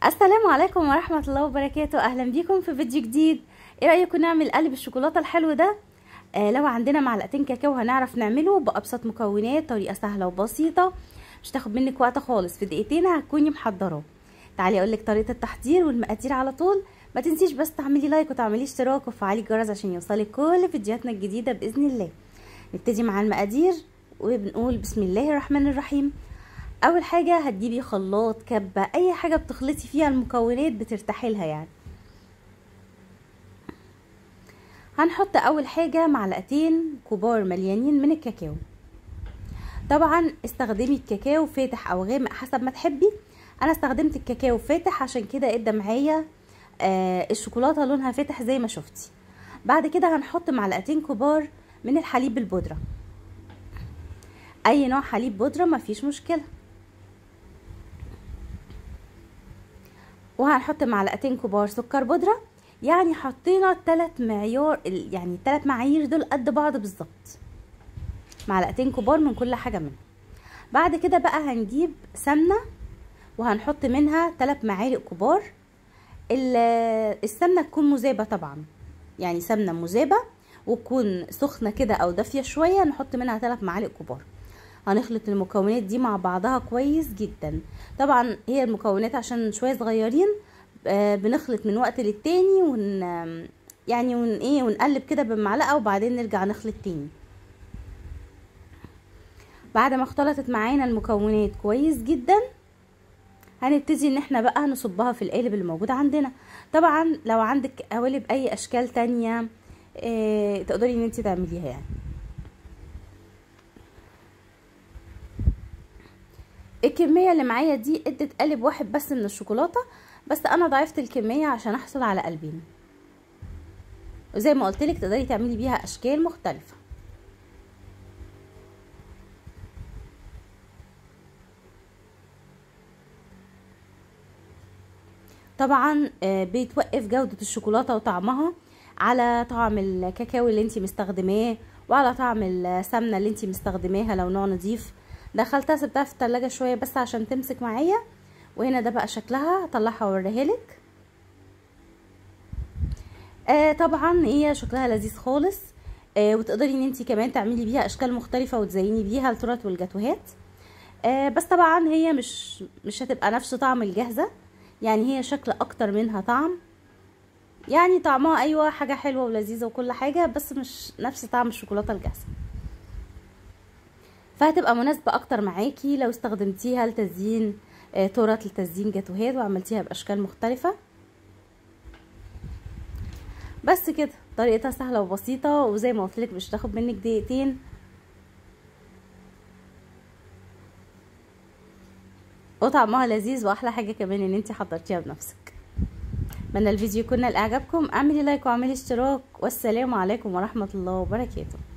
السلام عليكم ورحمة الله وبركاته أهلا بيكم في فيديو جديد ايه رأيكم نعمل قلب الشوكولاتة الحلو ده آه لو عندنا معلقتين كاكاو هنعرف نعمله بأبسط مكونات طريقة سهلة وبسيطة مش تاخد منك وقت خالص في دقيقتين هتكوني محضراه تعالي اقولك طريقة التحضير والمقادير على طول ما تنسيش بس تعملي لايك وتعملي اشتراك وتفعلي الجرس عشان يوصلك كل فيديوهاتنا الجديدة بإذن الله نبتدي مع المقادير وبنقول بسم الله الرحمن الرحيم اول حاجه هتجيبي خلاط كبه اي حاجه بتخلطي فيها المكونات بترتاحي لها يعني هنحط اول حاجه معلقتين كبار مليانين من الكاكاو طبعا استخدمي الكاكاو فاتح او غامق حسب ما تحبي انا استخدمت الكاكاو فاتح عشان كده ادى معايا آه الشوكولاته لونها فاتح زي ما شفتي بعد كده هنحط معلقتين كبار من الحليب البودره اي نوع حليب بودره مفيش مشكله وهنحط معلقتين كبار سكر بودره يعني حطينا تلات معيار يعني التلات معايير دول قد بعض بالظبط معلقتين كبار من كل حاجه منهم بعد كده بقى هنجيب سمنه وهنحط منها تلات معالق كبار السمنه تكون مذابه طبعا يعني سمنه مذابه وتكون سخنه كده او دافيه شويه نحط منها تلات معالق كبار هنخلط المكونات دي مع بعضها كويس جدا طبعا هي المكونات عشان شويه صغيرين بنخلط من وقت للتاني ون يعني ون ايه ونقلب كده بالمعلقه وبعدين نرجع نخلط تاني بعد ما اختلطت معانا المكونات كويس جدا هنبتدي ان احنا بقى نصبها في القالب اللي موجود عندنا طبعا لو عندك قوالب اي اشكال تانية اه تقدري ان انت تعمليها يعني الكميه اللي معايا دي ادت قالب واحد بس من الشوكولاته بس انا ضعفت الكميه عشان احصل على قلبين وزي ما قلت لك تقدري تعملي بيها اشكال مختلفه طبعا بيتوقف جوده الشوكولاته وطعمها على طعم الكاكاو اللي انت مستخدماه وعلى طعم السمنه اللي انت مستخدماها لو نوع نظيف دخلتها سبتها في التلاجة شوية بس عشان تمسك معايا وهنا ده بقى شكلها هطلعها واوريها لك آه طبعا هي شكلها لذيذ خالص آه وتقدري ان انت كمان تعملي بيها اشكال مختلفة وتزيني بيها التورت والجاتوهات آه بس طبعا هي مش مش هتبقى نفس طعم الجاهزة يعني هي شكل اكتر منها طعم يعني طعمها ايوه حاجة حلوة ولذيذة وكل حاجة بس مش نفس طعم الشوكولاتة الجاهزة فهتبقى مناسبة اكتر معاكي لو استخدمتيها لتزيين آه تورت لتزيين جاتوهات وعملتيها باشكال مختلفة بس كده طريقتها سهلة وبسيطة وزي ما قلتلك مش تاخد منك دقيقتين وطعمها لذيذ واحلى حاجة كمان ان انتي حضرتيها بنفسك اتمنى الفيديو يكون لاعجابكم اعملي لايك واعملي اشتراك والسلام عليكم ورحمة الله وبركاته